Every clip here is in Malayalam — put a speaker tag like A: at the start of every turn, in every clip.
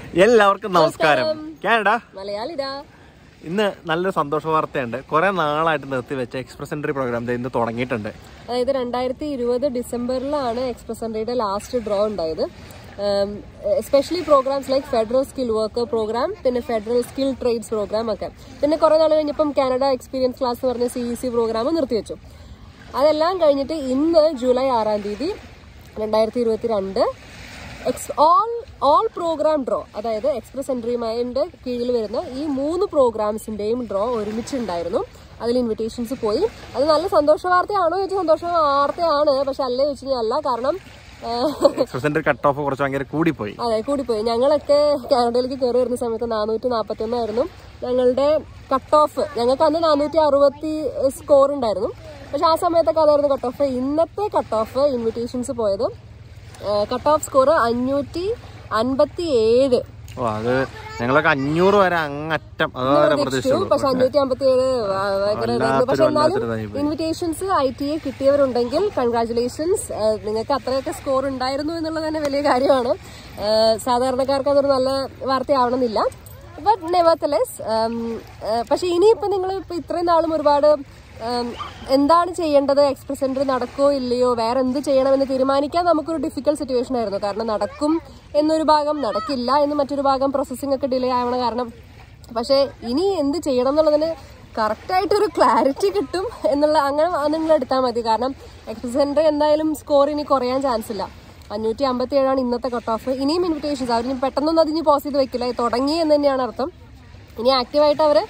A: എല്ലാവർക്കും നമസ്കാരം കാനഡ
B: മലയാളിടാ
A: ഇന്ന് നല്ലൊരു സന്തോഷ വാർത്തയുണ്ട് കുറെ നാളായിട്ട് നിർത്തി വെച്ച എക്സ്പ്രസ് എൻട്രി പ്രോഗ്രാം ദേ ഇന്ന് തുടങ്ങിയിട്ടുണ്ട്
B: അതായത് രണ്ടായിരത്തി ഇരുപത് ഡിസംബറിലാണ് എക്സ്പ്രസ് എൻട്രിയുടെ ലാസ്റ്റ് ഡ്രോ ഉണ്ടായത് especially programs like federal skill work program പിന്നെ ഫെഡറൽ സ്കിൽ ട്രേഡ്സ് പ്രോഗ്രാം ഒക്കെ പിന്നെ കുറെ നാൾ കഴിഞ്ഞപ്പം കാനഡ എക്സ്പീരിയൻസ് ക്ലാസ് എന്ന് പറഞ്ഞ സി ഇ സി പ്രോഗ്രാം നിർത്തിവെച്ചു അതെല്ലാം കഴിഞ്ഞിട്ട് ഇന്ന് ജൂലൈ ആറാം തീയതി രണ്ടായിരത്തി ഇരുപത്തി രണ്ട് എക്സ് ഓൾ ഓൾ പ്രോഗ്രാം ഡ്രോ അതായത് എക്സ്പ്രസ് എൻട്രിമൈൻ്റെ കീഴിൽ വരുന്ന ഈ മൂന്ന് പ്രോഗ്രാംസിന്റെയും ഡ്രോ ഒരുമിച്ചുണ്ടായിരുന്നു അതിൽ ഇൻവിറ്റേഷൻസ് പോയി അത് നല്ല സന്തോഷ വാർത്തയാണോ ചോദിച്ചാൽ സന്തോഷ വാർത്തയാണ് പക്ഷെ അല്ലേ ചോദിച്ചു കഴിഞ്ഞാൽ അല്ല കാരണം ആ,
A: എക്സ്പ്രസ് എൻട്രി കട്ട് ഓഫ് കുറച്ച് ഭയങ്കര കൂടിപ്പോയി
B: അതെ കൂടിപ്പോയി ഞങ്ങളൊക്കെ കാനഡയിലേക്ക് കയറി വരുന്ന സമയത്ത് നാനൂറ്റി നാൽപ്പത്തി ഒന്നായിരുന്നു ഞങ്ങളുടെ കട്ട് ഓഫ് ഞങ്ങൾക്ക് അന്ന് നാനൂറ്റി അറുപത്തി സ്കോർ ഉണ്ടായിരുന്നു പക്ഷെ ആ സമയത്തൊക്കെ അതായിരുന്നു കട്ട് ഓഫ് ഇന്നത്തെ കട്ട് ഓഫ് ഇൻവിറ്റേഷൻസ് പോയത് കട്ട് ഓഫ് സ്കോർ അഞ്ഞൂറ്റി അൻപത്തി ഏഴ്
A: ഓ അത് ഞങ്ങളൊക്കെ അഞ്ഞൂറ് വരെ അങ്ങറ്റം അതുവരെ പ്രതീക്ഷിച്ചുള്ളൂ
B: പക്ഷെ അഞ്ഞൂറ്റി അമ്പത്തി ഏഴ് ഭയങ്കര ഇതായിരുന്നു. പക്ഷെ എന്നാലും
A: വല്ലാത്തൊരു ഇതായി
B: ഇൻവിറ്റേഷൻസ് ഐ ടി എ കിട്ടിയവരുണ്ടെങ്കിൽ കൺഗ്രാചുലേഷൻസ് നിങ്ങൾക്ക് അത്രയൊക്കെ സ്കോർ ഉണ്ടായിരുന്നു എന്നുള്ളത് തന്നെ വലിയ കാര്യമാണ് ഏഹ് സാധാരണക്കാർക്ക് അതൊരു നല്ല വാർത്തയാവണമെന്നില്ല ബട്ട് നെവർത്തലെസ് പക്ഷെ ഇനിയിപ്പോൾ നിങ്ങൾ ഇപ്പോൾ ഇത്രയും നാളും ഒരുപാട് ഉം, എന്താണ് ചെയ്യേണ്ടത് എക്സ്പ്രസ് എൻട്രി നടക്കോ ഇല്ലയോ വേറെ എന്ത് ചെയ്യണമെന്ന് തീരുമാനിക്കാൻ നമുക്കൊരു ഡിഫിക്കൽട്ട് സിറ്റുവേഷൻ ആയിരുന്നു കാരണം നടക്കും എന്നൊരു ഭാഗം നടക്കില്ല എന്ന് മറ്റൊരു ഭാഗം പ്രോസസ്സിംഗ് ഒക്കെ ഡിലേ ആവണ കാരണം പക്ഷേ ഇനി എന്ത് ചെയ്യണം എന്നുള്ളതിന് കറക്റ്റായിട്ടൊരു ക്ലാരിറ്റി കിട്ടും എന്നുള്ള അങ്ങനെ അത് നിങ്ങൾ എടുത്താൽ മതി കാരണം എക്സ്പ്രസ് എൻട്രി എന്തായാലും സ്കോർ ഇനി കുറയാൻ ചാൻസ് ഇല്ല അഞ്ഞൂറ്റി അമ്പത്തി ഏഴാണ് ഇന്നത്തെ കട്ട് ഓഫ് ഇനിയും ഇൻവിറ്റേഷൻസ് അവർ ഇനി പെട്ടെന്നൊന്നും അതിന് പോസ് ചെയ്ത് വെക്കില്ല ഇത് തുടങ്ങി എന്ന് തന്നെയാണ് അർത്ഥം ഇനി ആക്റ്റീവായിട്ട് അവർ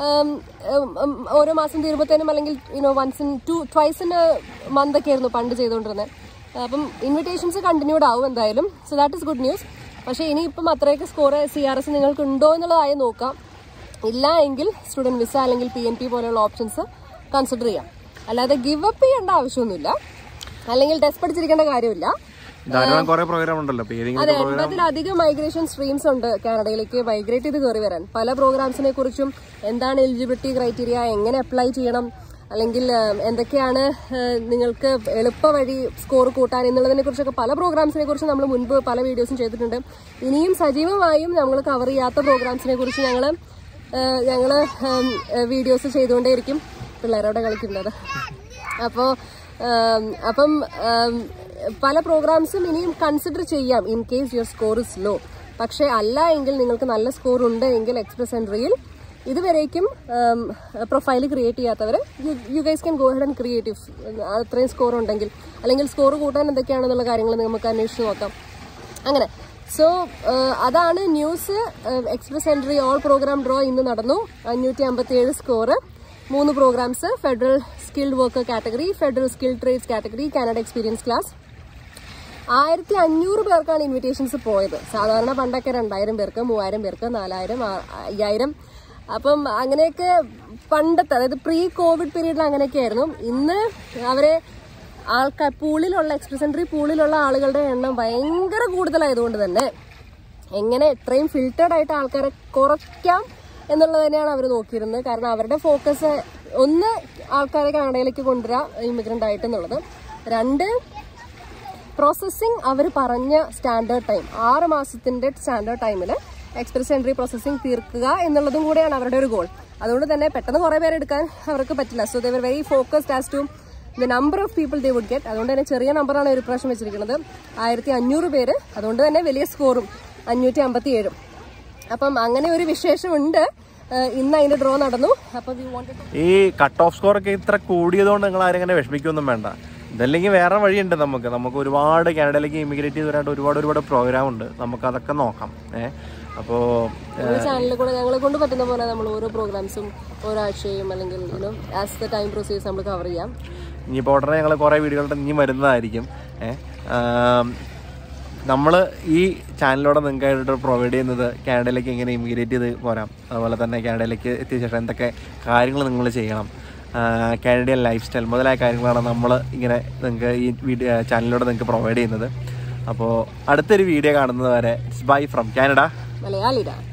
B: ഓരോ മാസം തീരുമ്പോഴത്തേനും അല്ലെങ്കിൽ you know once in two twice in month ഒക്കെ ആയിരുന്നു പണ്ട് ചെയ്തുകൊണ്ടിരുന്നത് അപ്പം ഇൻവിറ്റേഷൻസ് കണ്ടിന്യൂഡ് ആവും എന്തായാലും so that is good news പക്ഷേ ഇനിയിപ്പം അത്രയൊക്കെ സ്കോർ സി ആർ എസ് നിങ്ങൾക്ക് ഉണ്ടോ എന്നുള്ളതായി നോക്കാം ഇല്ല എങ്കിൽ സ്റ്റുഡൻറ് വിസ അല്ലെങ്കിൽ പി എൻ പി പോലെയുള്ള ഓപ്ഷൻസ് കൺസിഡർ ചെയ്യാം അല്ലാതെ ഗിവ് അപ്പ് ചെയ്യേണ്ട ആവശ്യമൊന്നുമില്ല അല്ലെങ്കിൽ ടെസ്റ്റ് പഠിച്ചിരിക്കേണ്ട കാര്യമില്ല
A: ധാരാളം കുറെ പ്രോഗ്രാം ഉണ്ടല്ലോ അപ്പൊ ഏതെങ്കിലും
B: അതെ എൺപതിലധികം മൈഗ്രേഷൻ സ്ട്രീംസ് ഉണ്ട് കാനഡയിലേക്ക് മൈഗ്രേറ്റ് ചെയ്ത് കയറി വരാൻ പല പ്രോഗ്രാംസിനെ കുറിച്ചും എന്താണ് എലിജിബിലിറ്റി ക്രൈറ്റീരിയ എങ്ങനെ അപ്ലൈ ചെയ്യണം അല്ലെങ്കിൽ ഏഹ്, എന്തൊക്കെയാണ് ഏഹ്, നിങ്ങൾക്ക് എളുപ്പ വഴി സ്കോർ കൂട്ടാൻ എന്നുള്ളതിനെ കുറിച്ചൊക്കെ പല പ്രോഗ്രാംസിനെ കുറിച്ച് നമ്മൾ മുൻപ് പല വീഡിയോസും ചെയ്തിട്ടുണ്ട് ഇനിയും സജീവമായും നമ്മൾ കവർ ചെയ്യാത്ത പ്രോഗ്രാംസിനെ കുറിച്ച് ഞങ്ങൾ ഞങ്ങൾ വീഡിയോസ് ചെയ്തുകൊണ്ടേയിരിക്കും പിള്ളേരോടെ കളിക്കുന്നത് അപ്പോൾ അപ്പം ഉം, പല പ്രോഗ്രാംസും ഇനിയും കൺസിഡർ ചെയ്യാം in case your score is low പക്ഷേ അല്ല എങ്കിൽ നിങ്ങൾക്ക് നല്ല സ്കോർ ഉണ്ട് എങ്കിൽ എക്സ്പ്രസ് എൻട്രിയിൽ ഇതുവരേക്കും പ്രൊഫൈൽ ക്രിയേറ്റ് ചെയ്യാത്തവർ you guys can go head and creative അത്രയും സ്കോർ ഉണ്ടെങ്കിൽ അല്ലെങ്കിൽ സ്കോർ കൂട്ടാൻ എന്തൊക്കെയാണെന്നുള്ള കാര്യങ്ങൾ നമുക്ക് അന്വേഷിച്ച് നോക്കാം അങ്ങനെ സോ അതാണ് news express entry all program draw ഇന്ന് നടന്നു അഞ്ഞൂറ്റി അമ്പത്തി ഏഴ് സ്കോർ മൂന്ന് programs federal skilled worker category federal skill trades category Canada experience class ആയിരത്തി അഞ്ഞൂറ് പേർക്കാണ് ഇൻവിറ്റേഷൻസ് പോയത് സാധാരണ പണ്ടൊക്കെ രണ്ടായിരം പേർക്ക് മൂവായിരം പേർക്ക് നാലായിരം ആ- അയ്യായിരം അപ്പം അങ്ങനെയൊക്കെ പണ്ടത്തെ അതായത് പ്രീ കോവിഡ് പീരീഡിൽ അങ്ങനെയൊക്കെ ആയിരുന്നു ഇന്ന് അവരെ ആൾക്കാർ പൂളിലുള്ള എക്സ്പ്രസ് എൻട്രി പൂളിലുള്ള ആളുകളുടെ എണ്ണം ഭയങ്കര കൂടുതലായതുകൊണ്ട് തന്നെ എങ്ങനെ എത്രയും ഫിൽറ്റേഡ് ആയിട്ട് ആൾക്കാരെ കുറയ്ക്കാം എന്നുള്ളത് തന്നെയാണ് അവർ നോക്കിയിരുന്നത് കാരണം അവരുടെ ഫോക്കസ് ഒന്ന് ആൾക്കാരെ കാനഡയിലേക്ക് കൊണ്ടുവരാം ഇമിഗ്രൻ്റ് ആയിട്ട് എന്നുള്ളത് രണ്ട് പ്രോസസ്സിംഗ് അവർ പറഞ്ഞ സ്റ്റാൻഡേർഡ് ടൈം ആറ് മാസത്തിന്റെ സ്റ്റാൻഡേർഡ് ടൈമിൽ എക്സ്പ്രസ് എൻട്രി പ്രോസസ്സിംഗ് തീർക്കുക എന്നുള്ളതും കൂടെയാണ് അവരുടെ ഒരു ഗോൾ അതുകൊണ്ട് തന്നെ പെട്ടെന്ന് കുറേ പേരെ എടുക്കാൻ അവർക്ക് പറ്റില്ല so they were very focused as to the number of people they would get അതുകൊണ്ട് തന്നെ ചെറിയ നമ്പറാണ് ഒരു പ്രാവശ്യം വെച്ചിരിക്കുന്നത് ആയിരത്തി അഞ്ഞൂറ് പേര് അതുകൊണ്ട് തന്നെ വലിയ സ്കോറും അഞ്ഞൂറ്റി അമ്പത്തി ഏഴും അപ്പം അങ്ങനെ ഒരു വിശേഷമുണ്ട് ഏഹ് ഇന്ന് അതിന്റെ ഡ്രോ നടന്നു അപ്പം വി വോണ്ടഡ്
A: ഈ കട്ട് ഓഫ് സ്കോർ ഒക്കെ ഇത്ര കൂടിയതുകൊണ്ട് നിങ്ങൾ ആരും അങ്ങനെ വിഷമിക്കൊന്നും വേണ്ട ഇതല്ലെങ്കിൽ വേറെ വഴിയുണ്ട് നമുക്ക് നമുക്ക് ഒരുപാട് കാനഡയിലേക്ക് ഇമിഗ്രേറ്റ് ചെയ്ത് വരാണ്ട് ഒരുപാട് ഒരുപാട് പ്രോഗ്രാം ഉണ്ട് നമുക്ക് അതൊക്കെ നോക്കാം ഏഹ് അപ്പോൾ
B: നമ്മുടെ ചാനലിൽ കൂടെ ഞങ്ങളെ കൊണ്ട് പറ്റുന്ന പോലെ നമ്മൾ ഓരോ പ്രോഗ്രാംസും ഓരോ ആഴ്ചയും അല്ലെങ്കിൽ you know as the time proceeds നമ്മൾ കവർ ചെയ്യാം
A: ഇനിയിപ്പോൾ ഉടനെ ഞങ്ങൾ കുറേ വീഡിയോകളുടെ ഇനി വരുന്നതായിരിക്കും ഏഹ് നമ്മൾ ഈ ചാനലിലൂടെ നിങ്ങൾക്കായിട്ട് പ്രൊവൈഡ് ചെയ്യുന്നത് കാനഡയിലേക്ക് എങ്ങനെ ഇമിഗ്രേറ്റ് ചെയ്ത് പോരാം അതുപോലെ തന്നെ കാനഡയിലേക്ക് എത്തിയ ശേഷം എന്തൊക്കെ കാര്യങ്ങൾ നിങ്ങൾ ചെയ്യണം കാനഡിയൻ ലൈഫ് സ്റ്റൈൽ മുതലായ കാര്യങ്ങളാണ് നമ്മൾ ഇങ്ങനെ നിങ്ങൾക്ക് ഈ വീഡിയോ ചാനലിലൂടെ നിങ്ങൾക്ക് പ്രൊവൈഡ് ചെയ്യുന്നത് അപ്പോൾ അടുത്തൊരു വീഡിയോ കാണുന്നത് വരെ ബൈ ഫ്രം കാനഡ
B: മലയാളിടാ